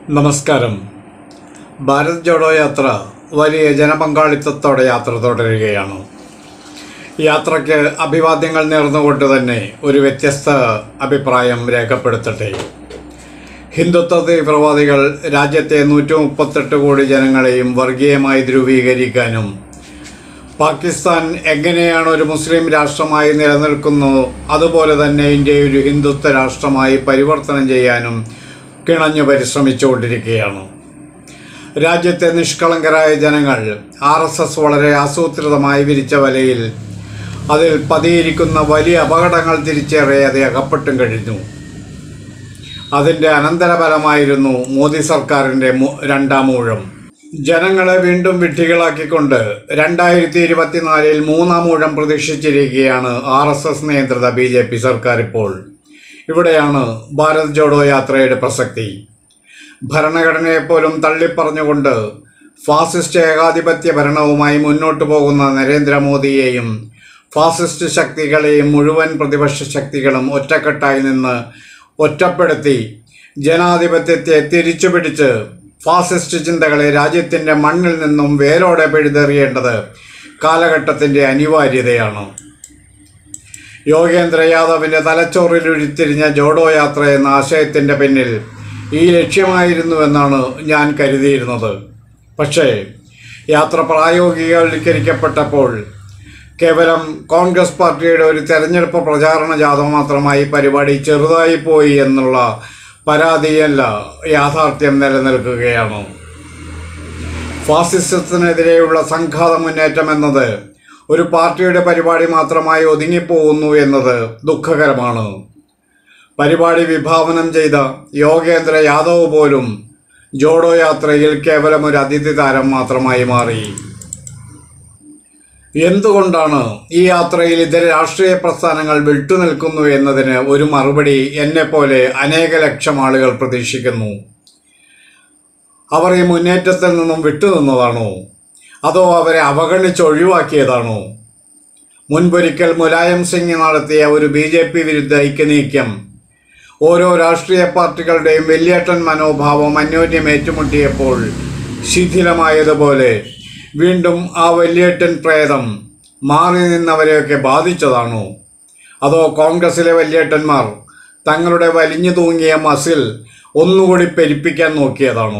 നമസ്കാരം ഭാരത് ജോഡോ യാത്ര വലിയ ജനപങ്കാളിത്തത്തോടെ യാത്ര തുടരുകയാണ് യാത്രയ്ക്ക് അഭിവാദ്യങ്ങൾ നേർന്നുകൊണ്ട് തന്നെ ഒരു വ്യത്യസ്ത അഭിപ്രായം രേഖപ്പെടുത്തട്ടെ ഹിന്ദുത്വ തീവ്രവാദികൾ രാജ്യത്തെ നൂറ്റി മുപ്പത്തെട്ട് കോടി ജനങ്ങളെയും വർഗീയമായി ധ്രുവീകരിക്കാനും പാകിസ്ഥാൻ എങ്ങനെയാണ് ഒരു മുസ്ലിം രാഷ്ട്രമായി നിലനിൽക്കുന്നു അതുപോലെ തന്നെ ഇന്ത്യയെ ഒരു ഹിന്ദുത്വ രാഷ്ട്രമായി പരിവർത്തനം ചെയ്യാനും കിണഞ്ഞു പരിശ്രമിച്ചുകൊണ്ടിരിക്കുകയാണ് രാജ്യത്തെ നിഷ്കളങ്കരായ ജനങ്ങൾ ആർ എസ് എസ് വളരെ ആസൂത്രിതമായി വിരിച്ച വലയിൽ അതിൽ പതിയിരിക്കുന്ന വലിയ അപകടങ്ങൾ തിരിച്ചറിയാതെ അകപ്പെട്ടും കഴിഞ്ഞു അതിൻ്റെ അനന്തരഫലമായിരുന്നു മോദി സർക്കാരിൻ്റെ മു- രണ്ടാം ഊഴം ജനങ്ങളെ വീണ്ടും വിഡ്ഢികളാക്കിക്കൊണ്ട് രണ്ടായിരത്തി ഇരുപത്തിനാലിൽ മൂന്നാം ഊഴം പ്രതീക്ഷിച്ചിരിക്കുകയാണ് ആർ എസ് എസ് നിയന്ത്രിത ബി ജെ പി സർക്കാർ ഇപ്പോൾ ഇവിടെയാണ് ഭാരത് ജോഡോ യാത്രയുടെ പ്രസക്തി ഭരണഘടനയെപ്പോലും തള്ളിപ്പറഞ്ഞുകൊണ്ട് ഫാസിസ്റ്റ് ഏകാധിപത്യ ഭരണവുമായി മുന്നോട്ടു പോകുന്ന നരേന്ദ്രമോദിയെയും ഫാസിസ്റ്റ് ശക്തികളെയും മുഴുവൻ പ്രതിപക്ഷ ശക്തികളും ഒറ്റക്കെട്ടായി നിന്ന് ഒറ്റപ്പെടുത്തി ജനാധിപത്യത്തെ തിരിച്ചുപിടിച്ച് ഫാസിസ്റ്റ് ചിന്തകളെ രാജ്യത്തിൻ്റെ മണ്ണിൽ നിന്നും വേരോടെ പിഴുതെറിയേണ്ടത് കാലഘട്ടത്തിൻ്റെ അനിവാര്യതയാണ് യോഗേന്ദ്ര യാദവിൻ്റെ തലച്ചോറിൽ ഉരുത്തിരിഞ്ഞ ജോഡോ യാത്ര എന്ന ആശയത്തിൻ്റെ പിന്നിൽ ഈ ലക്ഷ്യമായിരുന്നുവെന്നാണ് ഞാൻ കരുതിയിരുന്നത് പക്ഷേ യാത്ര പ്രായോഗികവൽക്കരിക്കപ്പെട്ടപ്പോൾ കേവലം കോൺഗ്രസ് പാർട്ടിയുടെ ഒരു തെരഞ്ഞെടുപ്പ് പ്രചാരണ ജാഥ മാത്രമായി പരിപാടി ചെറുതായി പോയി എന്നുള്ള പരാതിയല്ല യാഥാർത്ഥ്യം നിലനിൽക്കുകയാണ് ഫാസിസത്തിനെതിരെയുള്ള സംഘാത മുന്നേറ്റം എന്നത് ഒരു പാർട്ടിയുടെ പരിപാടി മാത്രമായി ഒതുങ്ങിപ്പോകുന്നു എന്നത് ദുഃഖകരമാണ് പരിപാടി വിഭാവനം ചെയ്ത യോഗേന്ദ്ര യാദവ് പോലും ജോഡോ യാത്രയിൽ കേവലം ഒരു അതിഥി താരം മാത്രമായി മാറി എന്തുകൊണ്ടാണ് ഈ യാത്രയിൽ ഇതര രാഷ്ട്രീയ പ്രസ്ഥാനങ്ങൾ വിട്ടുനിൽക്കുന്നു എന്നതിന് ഒരു മറുപടി എന്നെപ്പോലെ അനേക ലക്ഷം ആളുകൾ പ്രതീക്ഷിക്കുന്നു അവർ ഈ മുന്നേറ്റത്തിൽ നിന്നും വിട്ടുനിന്നതാണോ അതോ അവരെ അവഗണിച്ച് ഒഴിവാക്കിയതാണോ മുൻപൊരിക്കൽ മുലായം സിംഗ് നടത്തിയ ഒരു ബി ജെ പി വിരുദ്ധ ഐക്യനീക്കം ഓരോ രാഷ്ട്രീയ പാർട്ടികളുടെയും വലിയേട്ടൻ മനോഭാവം അന്യോന്യം ഏറ്റുമുട്ടിയപ്പോൾ ശിഥിലമായതുപോലെ വീണ്ടും ആ വലിയേട്ടൻ പ്രേതം മാറി നിന്നവരെയൊക്കെ ബാധിച്ചതാണോ അതോ കോൺഗ്രസിലെ വലിയേട്ടന്മാർ തങ്ങളുടെ വലിഞ്ഞു തൂങ്ങിയ മസിൽ ഒന്നുകൂടി പെരുപ്പിക്കാൻ നോക്കിയതാണോ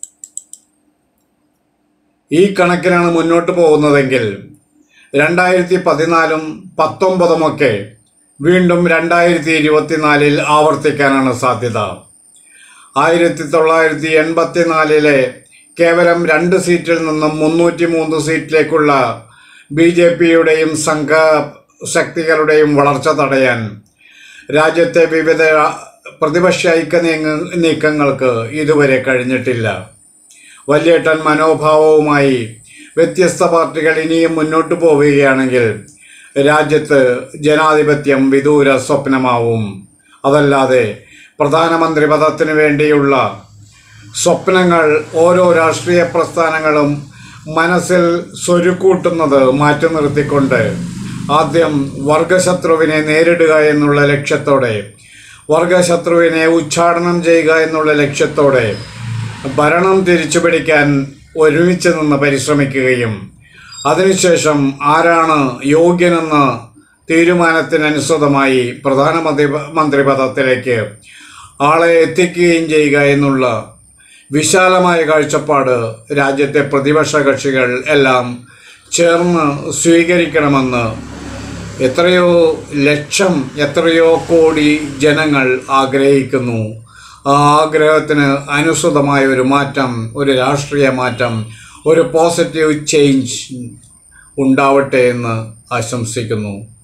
ഈ കണക്കിനാണ് മുന്നോട്ട് പോകുന്നതെങ്കിൽ രണ്ടായിരത്തി പതിനാലും പത്തൊമ്പതുമൊക്കെ വീണ്ടും രണ്ടായിരത്തി ഇരുപത്തിനാലിൽ ആവർത്തിക്കാനാണ് സാധ്യത ആയിരത്തി തൊള്ളായിരത്തി എൺപത്തിനാലിലെ കേവലം രണ്ട് സീറ്റിൽ നിന്നും മുന്നൂറ്റി മൂന്ന് സീറ്റിലേക്കുള്ള ബി ജെ പിയുടെയും സംഘ ശക്തികളുടെയും വളർച്ച തടയാൻ രാജ്യത്തെ വിവിധ പ്രതിപക്ഷ ഐക്യ നീങ്ങ നീക്കങ്ങൾക്ക് ഇതുവരെ കഴിഞ്ഞിട്ടില്ല വലിയേട്ടൻ മനോഭാവവുമായി വ്യത്യസ്ത പാർട്ടികൾ ഇനിയും മുന്നോട്ട് പോവുകയാണെങ്കിൽ രാജ്യത്ത് ജനാധിപത്യം വിദൂര സ്വപ്നമാവും അതല്ലാതെ പ്രധാനമന്ത്രി പദത്തിന് വേണ്ടിയുള്ള സ്വപ്നങ്ങൾ ഓരോ രാഷ്ട്രീയ പ്രസ്ഥാനങ്ങളും മനസ്സിൽ സ്വരുക്കൂട്ടുന്നത് മാറ്റി നിർത്തിക്കൊണ്ട് ആദ്യം വർഗശത്രുവിനെ നേരിടുക എന്നുള്ള ലക്ഷ്യത്തോടെ വർഗശത്രുവിനെ ഉച്ചാടനം ചെയ്യുക എന്നുള്ള ലക്ഷ്യത്തോടെ ഭരണം തിരിച്ചുപിടിക്കാൻ ഒരുമിച്ച് നിന്ന് പരിശ്രമിക്കുകയും അതിനുശേഷം ആരാണ് യോഗ്യനെന്ന് തീരുമാനത്തിനനുസൃതമായി പ്രധാനമന്ത്രി മന്ത്രി പദത്തിലേക്ക് ആളെ എത്തിക്കുകയും ചെയ്യുക എന്നുള്ള വിശാലമായ കാഴ്ചപ്പാട് രാജ്യത്തെ പ്രതിപക്ഷ കക്ഷികൾ എല്ലാം ചേർന്ന് സ്വീകരിക്കണമെന്ന് എത്രയോ ലക്ഷം എത്രയോ കോടി ജനങ്ങൾ ആഗ്രഹിക്കുന്നു ആ ആഗ്രഹത്തിന് അനുസൃതമായ ഒരു മാറ്റം ഒരു രാഷ്ട്രീയ മാറ്റം ഒരു പോസിറ്റീവ് ചേഞ്ച് ഉണ്ടാവട്ടെ എന്ന് ആശംസിക്കുന്നു